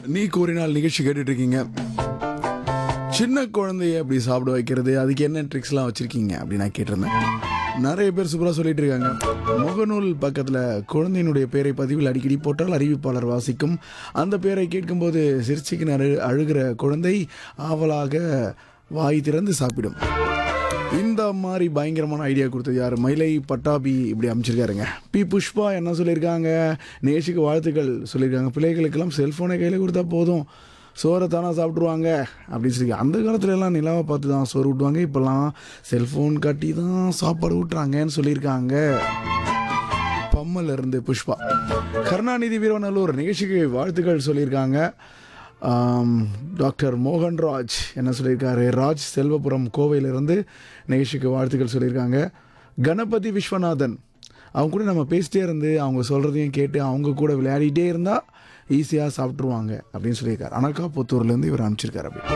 நீ கூறினால் நிகழ்ச்சி கேட்டுட்டு இருக்கீங்க சின்ன குழந்தைய அப்படி சாப்பிட வைக்கிறது அதுக்கு என்ன ட்ரிக்ஸ்லாம் வச்சிருக்கீங்க அப்படின்னு நான் கேட்டிருந்தேன் நிறைய பேர் சூப்பராக சொல்லிட்டு இருக்காங்க முகநூல் பக்கத்தில் குழந்தையினுடைய பேரை பதிவில் அடிக்கடி போட்டால் அறிவிப்பாளர் வாசிக்கும் அந்த பேரை கேட்கும்போது சிரிச்சுக்கு அழு அழுகிற குழந்தை ஆவலாக வாய் திறந்து சாப்பிடும் இந்த மாதிரி பயங்கரமான ஐடியா கொடுத்தது யார் மயிலை பட்டாபி இப்படி அமைச்சிருக்காருங்க பி புஷ்பா என்ன சொல்லியிருக்காங்க நேஷுக்கு வாழ்த்துக்கள் சொல்லியிருக்காங்க பிள்ளைகளுக்கெல்லாம் செல்ஃபோனை கையில் கொடுத்தா போதும் சோறை தானே சாப்பிட்ருவாங்க அப்படின்னு சொல்லி அந்த காலத்துல எல்லாம் நிலாவை பார்த்து தான் சோறு ஊட்டுவாங்க இப்போல்லாம் செல்ஃபோன் காட்டி தான் சாப்பாடு ஊட்டுறாங்கன்னு சொல்லியிருக்காங்க பம்மல் இருந்து புஷ்பா கருணாநிதி வீரவநல்லூர் நிகழ்ச்சிக்கு வாழ்த்துக்கள் சொல்லியிருக்காங்க ஆம், டாக்டர் மோகன்ராஜ் என்ன சொல்லியிருக்காரு ராஜ் செல்வபுரம் கோவையிலிருந்து நிகழ்ச்சிக்கு வாழ்த்துக்கள் சொல்லியிருக்காங்க கணபதி விஸ்வநாதன் அவங்க கூட நம்ம பேசிட்டே இருந்து அவங்க சொல்கிறதையும் கேட்டு அவங்க கூட விளையாடிட்டே இருந்தால் ஈஸியாக சாப்பிட்ருவாங்க அப்படின்னு சொல்லியிருக்காரு அனகாபுத்தூர்லேருந்து இவர் அனுப்பிச்சிருக்காரு அப்படி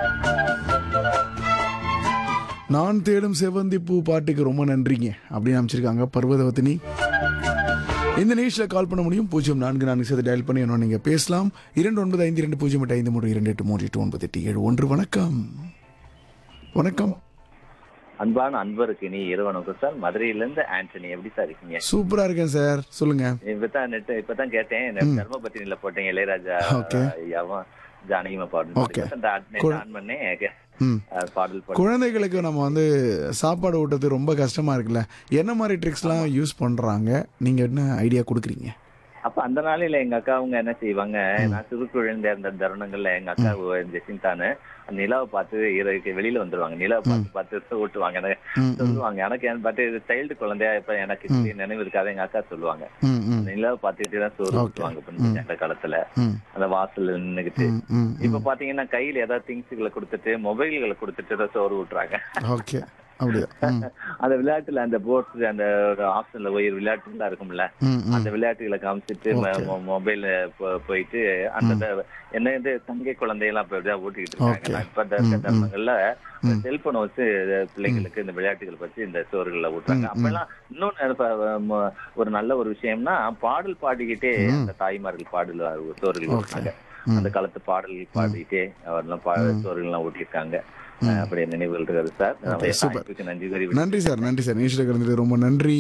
நான் தேடும் செவந்தி பூ பாட்டுக்கு ரொம்ப நன்றிங்க அப்படின்னு அமைச்சிருக்காங்க பர்வதவத்தினி இந்த நிகழ்ச்சியில் கால் பண்ண முடியும் பூஜ்ஜியம் நான்கு நான்கு சேர்த்து டயல் பண்ணி என்ன நீங்கள் பேசலாம் இரண்டு ஒன்பது ஐந்து இரண்டு பூஜ்ஜியம் எட்டு ஐந்து மூன்று இரண்டு எட்டு மூன்று எட்டு ஒன்பது எட்டு ஏழு ஒன்று வணக்கம் வணக்கம் அன்பான அன்பருக்கு நீ இரவனுக்கு சார் மதுரையில இருந்து ஆண்டனி எப்படி சார் இருக்கீங்க சூப்பராக இருக்கேன் சார் சொல்லுங்க இப்பதான் நெட் இப்பதான் கேட்டேன் நான் தர்மபத்தினில போட்டேன் இளையராஜா Okay. ஐயாவும் ஜானகிமா Okay. பாடல் ஆன் பண்ணேன் ம் அஹ், பாடல் போட்டு குழந்தைகளுக்கு நம்ம வந்து சாப்பாடு ஊட்டுறது ரொம்ப கஷ்டமாக இருக்குல்ல என்ன மாதிரி ட்ரிக்ஸ்லாம் யூஸ் பண்ணுறாங்க நீங்கள் என்ன ஐடியா கொடுக்குறீங்க அப்ப அந்த நாளையில எங்க அக்கா அவங்க என்ன செய்வாங்க நான் சிறு குழந்தை இருந்த தருணங்கள்ல எங்க அக்கா ஜெசிந்தானு அந்த நிலாவை பார்த்து இரவுக்கு வெளியில வந்துருவாங்க நிலாவை பார்த்து பார்த்து ஊட்டுவாங்க எனக்கு ம் ம் சொல்லுவாங்க எனக்கு பார்த்து இது சைல்டு குழந்தையா இப்ப எனக்கு இப்படி நினைவு இருக்காது எங்க அக்கா சொல்லுவாங்க ம் ம் அந்த நிலாவை பார்த்துட்டு தான் சோறு ஊட்டுவாங்க இப்ப அந்த காலத்துல ம் அந்த வாசல்ல நின்னுகிட்டு ம் ம் இப்ப பாத்தீங்கன்னா கையில ஏதாவது திங்ஸ்களை கொடுத்துட்டு மொபைல்களை கொடுத்துட்டு தான் சோறு ஊட்டுறாங்க ஓகே அப்படியா ம் அந்த விளையாட்டுல அந்த போர்ட்ஸ் அந்த ஒரு ஆப்ஷன்ல போய் விளையாட்டுலாம் இருக்கும்ல ம் ம் அந்த விளையாட்டுகளை காமிச்சிட்டு மொபைல் போயிட்டு அந்த த- என்ன இது தங்கை குழந்தையெல்லாம் இப்ப இப்படிதான் ஊட்டிக்கிட்டு இருக்காங்க நான் இப்ப இந்த இருக்க தருணங்கள்ல செல்போனை வச்சு பிள்ளைங்களுக்கு இந்த விளையாட்டுகள் வச்சு இந்த சோறுகளை ஊட்டுறாங்க அப்பெல்லாம் இன்னொன்னு இப்ப, ம- ஒரு நல்ல ஒரு விஷயம்னா பாடல் பாடிக்கிட்டே அந்த தாய்மார்கள் பாடல் சோறுகள் ஊட்டுறாங்க அந்த காலத்து பாடல் பாடிக்கிட்டே அவர்லாம் பா- சோறுகள்லாம் ஊட்டியிருக்காங்க அஹ் அப்படி நினைவுகள் இருக்காது சார் நம்ம வாய்ப்புக்கு நன்றி கூறி நன்றி சார் நன்றி சார் நிகழ்ச்சியில் கலந்துட்டு ரொம்ப நன்றி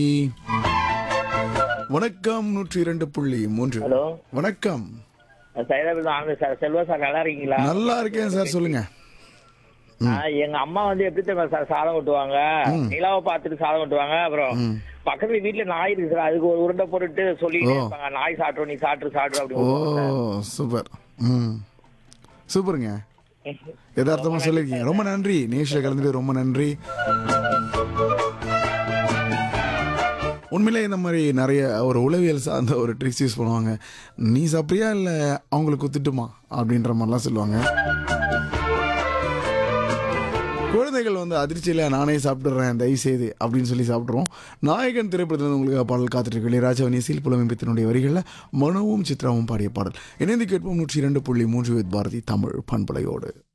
வணக்கம் நூற்றி இரண்டு புள்ளி மூன்று ஹலோ வணக்கம் சைதாபுரம் ஆனந்த் சார் செல்வா சார் நல்லா இருக்கீங்களா நல்லா இருக்கேன் சார் சொல்லுங்க ஆ, எங்க அம்மா வந்து எப்படி தெரியுமா சார் சாதம் ஓட்டுவாங்க நிலாவை பார்த்துட்டு சாதம் ஓட்டுவாங்க அப்புறம் பக்கத்துல வீட்டுல நாய் இருக்கு சார் அதுக்கு ஒரு உருண்டை போட்டுட்டு சொல்லிட்டே இருப்பாங்க நாய் சாப்பிட்றோம் நீ சாப்பிட்டு சாப்பிட்டு அப்படி ஓ ஊட்டுவாங்க சூப்பர் ம் சூப்பருங்க சார். யதார்த்தமா சொல்லியிருக்கீங்க ரொம்ப நன்றி நிகழ்ச்சியில் கலந்துட்டு ரொம்ப நன்றி உண்மையிலே இந்த மாதிரி நிறைய ஒரு உளவியல் சார்ந்த ஒரு ட்ரிக்ஸ் யூஸ் பண்ணுவாங்க நீ சாப்பிட்றியா இல்லை அவங்களுக்கு குத்துட்டுமா அப்படின்ற மாதிரிலாம் சொல்லுவாங்க குழந்தைகள் வந்து அதிர்ச்சியில் நானே சாப்பிட்றேன் தயவு செய்து அப்படின்னு சொல்லி சாப்பிட்றோம் நாயகன் திரைப்படத்தில் வந்து உங்களுக்கு பாடல் காத்துட்டு இளையராஜாவின் இசையில் புலமைப்பித்தினுடைய வரிகளில் மனோவும் சித்ராவும் பாடிய பாடல் இணைந்து கேட்போம் நூற்றி இரண்டு புள்ளி மூன்று வித் பாரதி தமிழ் பண்பலையோடு